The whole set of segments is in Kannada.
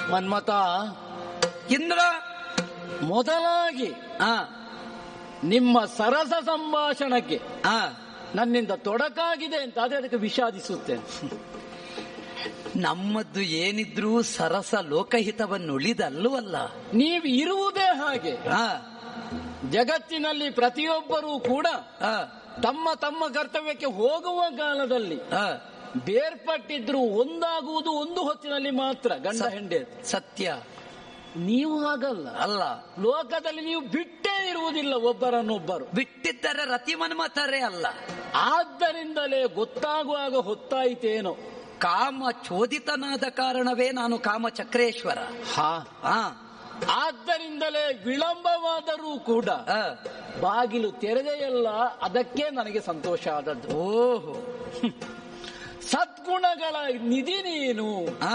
ಮನ್ಮತ ಇಂದ್ರ ಮೊದಲಾಗಿ ಆ ನಿಮ್ಮ ಸರಸ ಸಂಭಾಷಣಕ್ಕೆ ಆ ನನ್ನಿಂದ ತೊಡಕಾಗಿದೆ ಅಂತ ಅದೇ ಅದಕ್ಕೆ ವಿಷಾದಿಸುತ್ತೇನೆ ನಮ್ಮದ್ದು ಏನಿದ್ರೂ ಸರಸ ಲೋಕಹಿತವನ್ನು ಉಳಿದಲ್ಲವಲ್ಲ ನೀವು ಇರುವುದೇ ಹಾಗೆ ಆ ಜಗತ್ತಿನಲ್ಲಿ ಪ್ರತಿಯೊಬ್ಬರೂ ಕೂಡ ಆ ತಮ್ಮ ತಮ್ಮ ಕರ್ತವ್ಯಕ್ಕೆ ಹೋಗುವ ಕಾಲದಲ್ಲಿ ಆ ಬೇರ್ಪಟ್ಟಿದ್ರು ಒಂದಾಗುವುದು ಒಂದು ಹೊತ್ತಿನಲ್ಲಿ ಮಾತ್ರ ಗಂಡ ಸ- ಹೆಂಡೆ ಸತ್ಯ ನೀವು ಹಾಗಲ್ಲ ಅಲ್ಲ ಲೋಕದಲ್ಲಿ ನೀವು ಬಿಟ್ಟೇ ಇರುವುದಿಲ್ಲ ಒಬ್ಬರನ್ನೊಬ್ಬರು ಬಿಟ್ಟಿದ್ದರೆ ರತಿ ಮನ್ಮಥರೇ ಅಲ್ಲ ಆದ್ದರಿಂದಲೇ ಗೊತ್ತಾಗುವಾಗ ಹೊತ್ತಾಯಿತೇನೋ ಕಾಮ ಚೋದಿತನಾದ ಕಾರಣವೇ ನಾನು ಕಾಮ ಚಕ್ರೇಶ್ವರ ಹಾ ಆ ಆದ್ದರಿಂದಲೇ ವಿಳಂಬವಾದರೂ ಕೂಡ ಆ. ಬಾಗಿಲು ತೆರೆದೆಯಲ್ಲ ಅದಕ್ಕೆ ನನಗೆ ಸಂತೋಷ ಆದದ್ದು ಓಹೋ ಸದ್ಗುಣಗಳ ನಿಧಿ ನೀನು ಆ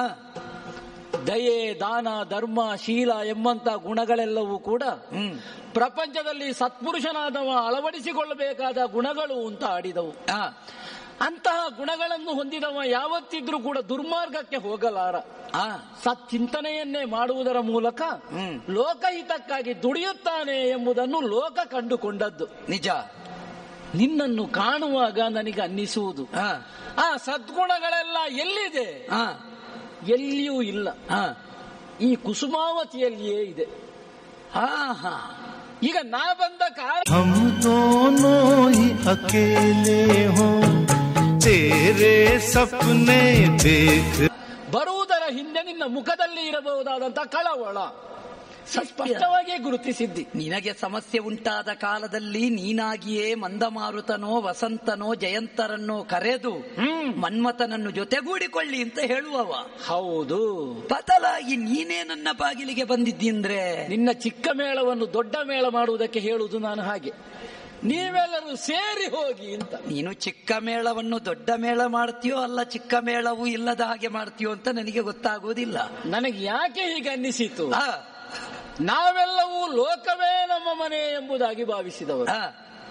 ದಯೆ ದಾನ ಧರ್ಮ ಶೀಲ ಎಂಬಂತ ಗುಣಗಳೆಲ್ಲವೂ ಕೂಡ ಹ್ಮ್ ಪ್ರಪಂಚದಲ್ಲಿ ಸತ್ಪುರುಷನಾದವ ಅಳವಡಿಸಿಕೊಳ್ಳಬೇಕಾದ ಗುಣಗಳು ಅಂತ ಆಡಿದವು ಆ ಅಂತಹ ಗುಣಗಳನ್ನು ಹೊಂದಿದವ ಯಾವತ್ತಿದ್ರೂ ಕೂಡ ದುರ್ಮಾರ್ಗಕ್ಕೆ ಹೋಗಲಾರ ಆ ಸಚ್ಚಿಂತನೆಯನ್ನೇ ಮಾಡುವುದರ ಮೂಲಕ ಹ್ಮ್. ಲೋಕಹಿತಕ್ಕಾಗಿ ದುಡಿಯುತ್ತಾನೆ ಎಂಬುದನ್ನು ಲೋಕ ಕಂಡುಕೊಂಡದ್ದು ನಿಜ ನಿನ್ನನ್ನು ಕಾಣುವಾಗ ನನಗೆ ಅನ್ನಿಸುವುದು ಆ ಆ ಸದ್ಗುಣಗಳೆಲ್ಲ ಎಲ್ಲಿದೆ ಆ ಎಲ್ಲಿಯೂ ಇಲ್ಲ ಆ ಈ ಕುಸುಮಾವತಿಯಲ್ಲಿಯೇ ಇದೆ ಹಾ ಹಾ ಈಗ ನಾ ಬಂದ ಕಾಲ हम दोनों ही अकेले हों तेरे सपने देख ಬರುವುದರ ಹಿಂದೆ ನಿನ್ನ ಮುಖದಲ್ಲಿ ಇರಬಹುದಾದಂತ ಕಳವಳ ಸ್ಪಷ್ಟವಾಗಿ ಗುರುತಿಸಿದ್ದಿ ನಿನಗೆ ಸಮಸ್ಯೆ ಉಂಟಾದ ಕಾಲದಲ್ಲಿ ನೀನಾಗಿಯೇ ಮಂದಮಾರುತನೋ ವಸಂತನೋ ಜಯಂತರನ್ನೋ ಕರೆದು ಹ್ಮ್ ಮನ್ಮಥನನ್ನು ಜೊತೆಗೂಡಿಕೊಳ್ಳಿ ಅಂತ ಹೇಳುವವ ಹೌದು ಬದಲಾಗಿ ನೀನೇ ನನ್ನ ಬಾಗಿಲಿಗೆ ಬಂದಿದ್ದೀಂದ್ರೆ ನಿನ್ನ ಚಿಕ್ಕ ಮೇಳವನ್ನು ದೊಡ್ಡ ಮೇಳ ಮಾಡುವುದಕ್ಕೆ ಹೇಳುವುದು ನಾನು ಹಾಗೆ ನೀವೆಲ್ಲರೂ ಸೇರಿ ಹೋಗಿ ಅಂತ ನೀನು ಚಿಕ್ಕ ಮೇಳವನ್ನು ದೊಡ್ಡ ಮೇಳ ಮಾಡ್ತೀಯೋ ಅಲ್ಲ ಚಿಕ್ಕ ಮೇಳವು ಇಲ್ಲದ ಹಾಗೆ ಮಾಡ್ತೀಯೋ ಅಂತ ನನಗೆ ಗೊತ್ತಾಗುವುದಿಲ್ಲ ನನಗೆ ಯಾಕೆ ಹೀಗೆ ಅನ್ನಿಸಿತು ಆ, ನಾವೆಲ್ಲವೂ ಲೋಕವೇ ನಮ್ಮ ಮನೆ ಎಂಬುದಾಗಿ ಭಾವಿಸಿದವರು ಆ,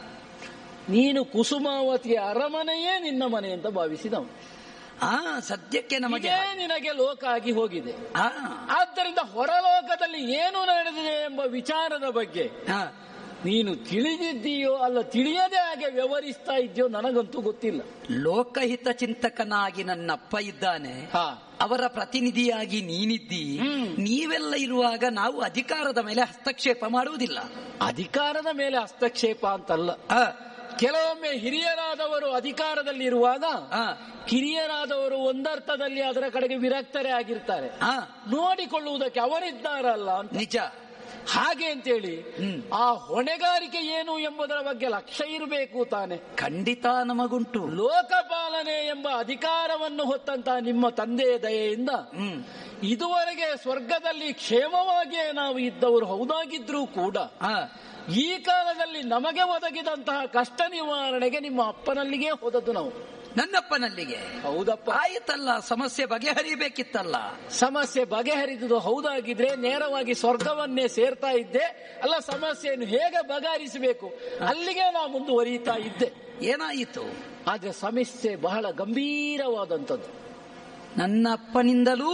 ನೀನು ಕುಸುಮಾವತಿಯ ಅರಮನೆಯೇ ನಿನ್ನ ಮನೆ ಅಂತ ಭಾವಿಸಿದವ ಆ ಸದ್ಯಕ್ಕೆ ನಮಗೆ ಇದೇ ನಿನಗೆ ಲೋಕ ಆಗಿ ಹೋಗಿದೆ ಆ, ಆದ್ದರಿಂದ ಹೊರಲೋಕದಲ್ಲಿ ಏನು ನಡೆದಿದೆ ಎಂಬ ವಿಚಾರದ ಬಗ್ಗೆ ಆ, ನೀನು ತಿಳಿದಿದ್ದೀಯೋ ಅಲ್ಲ ತಿಳಿಯದೆ ಹಾಗೆ ವ್ಯವಹರಿಸ್ತಾ ಇದೆಯೋ ನನಗಂತೂ ಗೊತ್ತಿಲ್ಲ ಲೋಕಹಿತ ಚಿಂತಕನಾಗಿ ನನ್ನಪ್ಪ ಇದ್ದಾನೆ ಹಾ ಅವರ ಪ್ರತಿನಿಧಿಯಾಗಿ ನೀನಿದ್ದಿ ಹ್ಮ್. ನೀವೆಲ್ಲ ಇರುವಾಗ ನಾವು ಅಧಿಕಾರದ ಮೇಲೆ ಹಸ್ತಕ್ಷೇಪ ಮಾಡುವುದಿಲ್ಲ ಅಧಿಕಾರದ ಮೇಲೆ ಹಸ್ತಕ್ಷೇಪ ಅಂತಲ್ಲ ಆ, ಕೆಲವೊಮ್ಮೆ ಹಿರಿಯರಾದವರು ಅಧಿಕಾರದಲ್ಲಿ ಇರುವಾಗ ಆ, ಕಿರಿಯರಾದವರು ಒಂದರ್ಥದಲ್ಲಿ ಅದರ ಕಡೆಗೆ ವಿರಕ್ತರೇ ಆಗಿರ್ತಾರೆ ಆ, ನೋಡಿಕೊಳ್ಳುವುದಕ್ಕೆ ಅವರಿದ್ದಾರಲ್ಲ ಅಂತ ನಿಜ ಹಾಗೆ ಅಂತೇಳಿ ಹ್ಮ್. ಆ ಹೊಣೆಗಾರಿಕೆ ಏನು ಎಂಬುದರ ಬಗ್ಗೆ ಲಕ್ಷ್ಯ ಇರಬೇಕು ತಾನೆ ಖಂಡಿತ ನಮಗುಂಟು ಲೋಕಪಾಲನೆ ಎಂಬ ಅಧಿಕಾರವನ್ನು ಹೊತ್ತಂತ ನಿಮ್ಮ ತಂದೆಯ ದಯೆಯಿಂದ ಹ್ಮ್ ಇದುವರೆಗೆ ಸ್ವರ್ಗದಲ್ಲಿ ಕ್ಷೇಮವಾಗಿಯೇ ನಾವು ಇದ್ದವರು ಹೌದಾಗಿದ್ರೂ ಕೂಡ ಆ, ಈ ಕಾಲದಲ್ಲಿ ನಮಗೆ ಒದಗಿದಂತಹ ಕಷ್ಟ ನಿವಾರಣೆಗೆ ನಿಮ್ಮ ಅಪ್ಪನಲ್ಲಿಗೆ ಹೋದದ್ದು ನಾವು ನನ್ನಪ್ಪನಲ್ಲಿಗೆ ಹೌದಪ್ಪ ಆಯಿತಲ್ಲ ಸಮಸ್ಯೆ ಬಗೆಹರಿಬೇಕಿತ್ತಲ್ಲ ಸಮಸ್ಯೆ ಬಗೆಹರಿದುದು ಹೌದಾಗಿದ್ರೆ ನೇರವಾಗಿ ಸ್ವರ್ಗವನ್ನೇ ಸೇರ್ತಾ ಇದ್ದೆ ಅಲ್ಲ ಸಮಸ್ಯೆಯನ್ನು ಹೇಗೆ ಬಗೆಹರಿಸಬೇಕು ಅಲ್ಲಿಗೆ ನಾ ಮುಂದುವರಿಯುತ್ತಾ ಇದ್ದೆ ಏನಾಯಿತು ಆದ್ರೆ ಸಮಸ್ಯೆ ಬಹಳ ಗಂಭೀರವಾದಂಥದ್ದು ನನ್ನ ಅಪ್ಪನಿಂದಲೂ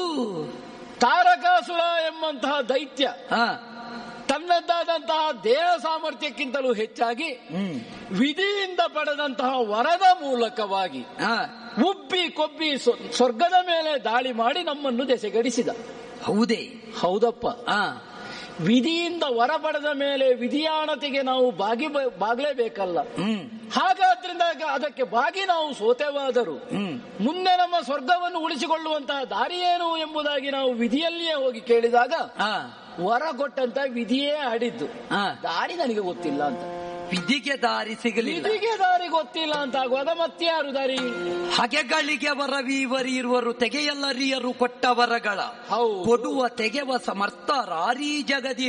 ತಾರಕಾಸುರ ಎಂಬಂತಹ ದೈತ್ಯ ಆ, ತನ್ನದ್ದಾದಂತಹ ದೇಹ ಸಾಮರ್ಥ್ಯಕ್ಕಿಂತಲೂ ಹೆಚ್ಚಾಗಿ ಹ್ಮ್ ವಿಧಿಯಿಂದ ಪಡೆದಂತಹ ವರದ ಮೂಲಕವಾಗಿ ಆ, ಉಬ್ಬಿ ಕೊಬ್ಬಿ ಸ್ವ- ಸ್ವರ್ಗದ ಮೇಲೆ ದಾಳಿ ಮಾಡಿ ನಮ್ಮನ್ನು ದೆಸೆಗಡಿಸಿದ ಹೌದೇ ಹೌದಪ್ಪ ಆ ವಿಧಿಯಿಂದ ವರ ಪಡೆದ ಮೇಲೆ ವಿಧಿಯಾಣತೆಗೆ ನಾವು ಬಾಗಿ ಬ- ಬಾಗ್ಲೇಬೇಕಲ್ಲ ಹ್ಮ್ ಹಾಗಾದ್ರಿಂದ ಅದಕ್ಕೆ ಬಾಗಿ ನಾವು ಸೋತೆವಾದರು ಹ್ಮ್ ಮುಂದೆ ನಮ್ಮ ಸ್ವರ್ಗವನ್ನು ಉಳಿಸಿಕೊಳ್ಳುವಂತಹ ದಾರಿ ಏನು ಎಂಬುದಾಗಿ ನಾವು ವಿಧಿಯಲ್ಲಿಯೇ ಹೋಗಿ ಕೇಳಿದಾಗ ಆ ವರ ಕೊಟ್ಟಂತ ವಿಧಿಯೇ ಆಡಿದ್ದು ಆ ದಾರಿ ನನಗೆ ಗೊತ್ತಿಲ್ಲ ಅಂತ ವಿಧಿಗೆ ದಾರಿ ಸಿಗಲಿಲ್ಲ ವಿಧಿಗೆ ದಾರಿ ಗೊತ್ತಿಲ್ಲ ಅಂತ ಆಗುವಾಗ ಮತ್ತೆ ಯಾರು ದಾರಿ ಹಗೆಗಳಿಗೆ ವರವೀವರಿರುವರು ತೆಗೆಯಲ್ಲರಿಯರು ಕೊಟ್ಟ ವರಗಳ ಹೌದು ಕೊಡುವ ತೆಗೆವ ಸಮರ್ಥ ರಾರಿ ಜಗದಿ